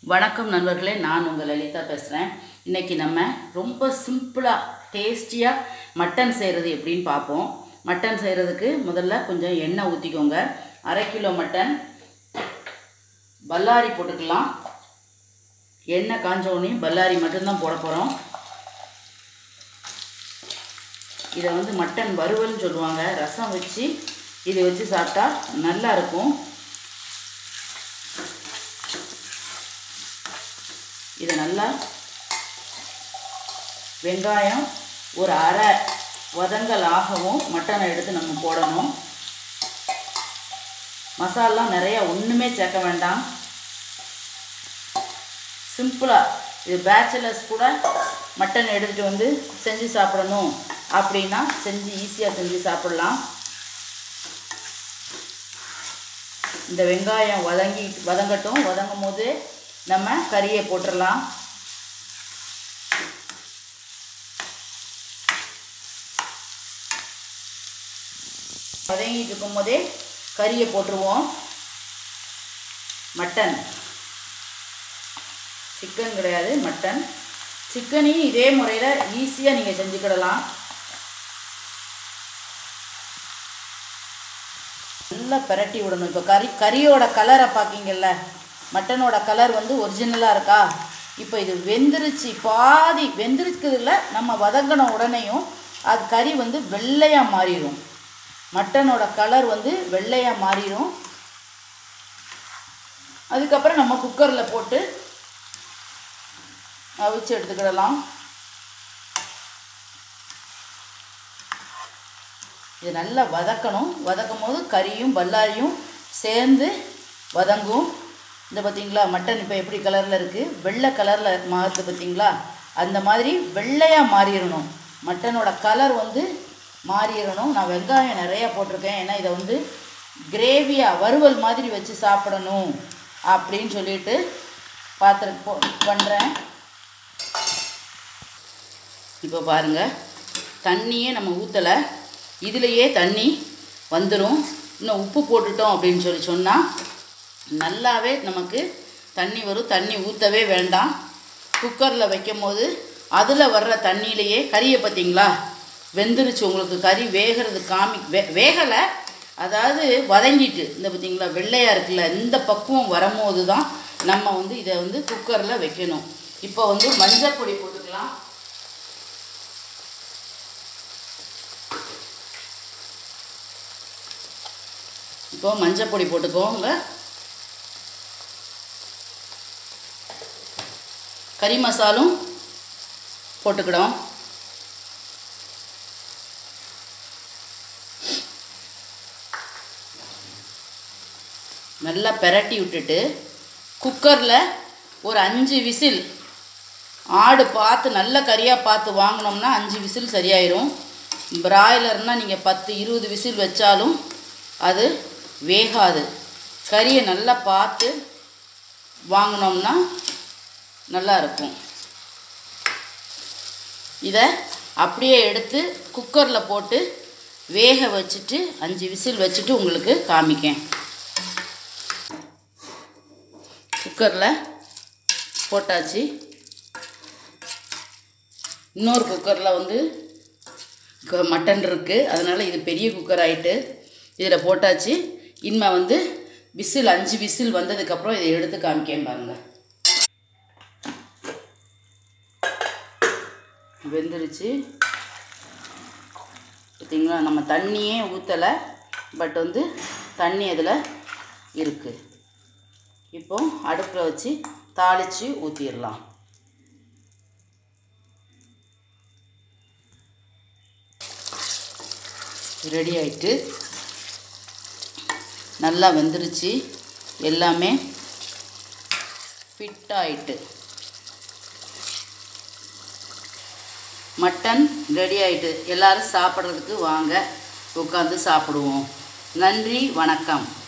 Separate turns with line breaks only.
வணக்கம் நண்பர்களே நான் உங்கள் லலிதா பேசுகிறேன் இன்றைக்கி நம்ம ரொம்ப சிம்பிளாக டேஸ்டியாக மட்டன் செய்கிறது எப்படின்னு பார்ப்போம் மட்டன் செய்கிறதுக்கு முதல்ல கொஞ்சம் எண்ணெய் ஊற்றிக்கோங்க அரை கிலோ மட்டன் பல்லாரி போட்டுக்கலாம் எண்ணெய் காஞ்ச உடனே பல்லாரி மட்டும்தான் போட போகிறோம் இதை வந்து மட்டன் வறுவல்னு சொல்லுவாங்க ரசம் வச்சு இதை வச்சு சாப்பிட்டா நல்லா இருக்கும் இதை நல்லா வெங்காயம் ஒரு அரை வதங்கல் ஆகவும் மட்டனை எடுத்து நம்ம போடணும் மசாலா நிறையா ஒன்றுமே சேர்க்க வேண்டாம் சிம்பிளாக இது பேச்சுலர்ஸ் கூட மட்டன் எடுத்துகிட்டு வந்து செஞ்சு சாப்பிடணும் அப்படின்னா செஞ்சு ஈஸியாக செஞ்சு சாப்பிடலாம் இந்த வெங்காயம் வதங்கி வதங்கட்டும் வதங்கும் போது நம்ம கறியை போட்டுடலாம் வதங்கிட்டு இருக்கும் போதே கறியை போட்டுருவோம் மட்டன் சிக்கன் கிடையாது மட்டன் சிக்கனையும் இதே முறையில் ஈஸியாக நீங்கள் செஞ்சுக்கிடலாம் நல்லா பிரட்டி விடணும் இப்போ கறி கறியோட கலரை பார்க்கிங்கல்ல மட்டனோட கலர் வந்து ஒரிஜினலாக இருக்கா இப்போ இது வெந்துருச்சு பாதி வெந்திருக்கிறதுல நம்ம வதங்கின உடனேயும் அது கறி வந்து வெள்ளையாக மாறிடும் மட்டனோட கலர் வந்து வெள்ளையாக மாறிடும் அதுக்கப்புறம் நம்ம குக்கரில் போட்டு அவிச்சு எடுத்துக்கிடலாம் இது நல்லா வதக்கணும் வதக்கும் போது கறியும் பல்லாரியும் சேர்ந்து வதங்கும் இந்த பார்த்தீங்களா மட்டன் இப்போ எப்படி கலரில் இருக்குது வெள்ளை கலரில் மாறுது பார்த்தீங்களா அந்த மாதிரி வெள்ளையாக மாறிடணும் மட்டனோட கலர் வந்து மாறிடணும் நான் வெங்காயம் நிறையா போட்டிருக்கேன் ஏன்னா இதை வந்து கிரேவியாக வறுவல் மாதிரி வச்சு சாப்பிடணும் அப்படின்னு சொல்லிட்டு பாத்திரம் போ பண்ணுறேன் இப்போ பாருங்கள் தண்ணியே நம்ம ஊற்றலை இதுலேயே தண்ணி வந்துடும் இன்னும் உப்பு போட்டுட்டோம் அப்படின்னு சொல்லி சொன்னால் நல்லாவே நமக்கு தண்ணி வரும் தண்ணி ஊற்றவே வேண்டாம் குக்கரில் வைக்கும் போது அதில் வர்ற தண்ணியிலையே கறியை பார்த்தீங்களா வெந்துருச்சு உங்களுக்கு கறி வேகிறது காமி வே வேகலை அதாவது வதங்கிட்டு இந்த பார்த்தீங்களா வெள்ளையாக இருக்குல்ல இந்த பக்குவம் வரும்போது தான் நம்ம வந்து இதை வந்து குக்கரில் வைக்கணும் இப்போ வந்து மஞ்சள் பொடி போட்டுக்கலாம் இப்போ மஞ்சள் பொடி போட்டுக்கோங்க கறி மசாலும் போட்டுக்கிடும் நல்லா பெரட்டி விட்டுட்டு குக்கரில் ஒரு அஞ்சு விசில் ஆடு பார்த்து நல்ல கறியாக பார்த்து வாங்கினோம்னா அஞ்சு விசில் சரியாயிரும் பிராய்லர்னால் நீங்கள் பத்து இருபது விசில் வச்சாலும் அது வேகாது கறியை நல்லா பார்த்து வாங்கினோம்னா நல்லா இருக்கும் இதை அப்படியே எடுத்து குக்கரில் போட்டு வேக வச்சுட்டு அஞ்சு விசில் வச்சுட்டு உங்களுக்கு காமிக்கேன் குக்கரில் போட்டாச்சு இன்னொரு குக்கரில் வந்து மட்டன் இருக்குது அதனால் இது பெரிய குக்கர் ஆகிட்டு இதில் போட்டாச்சு இனிமே வந்து விசில் அஞ்சு விசில் வந்ததுக்கப்புறம் இதை எடுத்து காமிக்கேன் பாருங்கள் வெந்துருச்சு பார்த்திங்களா நம்ம தண்ணியே ஊற்றலை பட் வந்து தண்ணி அதில் இருக்குது இப்போ அடுப்பில் வச்சு தாளித்து ஊற்றிடலாம் ரெடி ஆயிட்டு நல்லா வெந்துருச்சு எல்லாமே ஃபிட் ஆயிட்டு மட்டன் ரெடி ஆயிட்டு எல்லோரும் சாப்பிட்றதுக்கு வாங்க உட்காந்து சாப்பிடுவோம் நன்றி வணக்கம்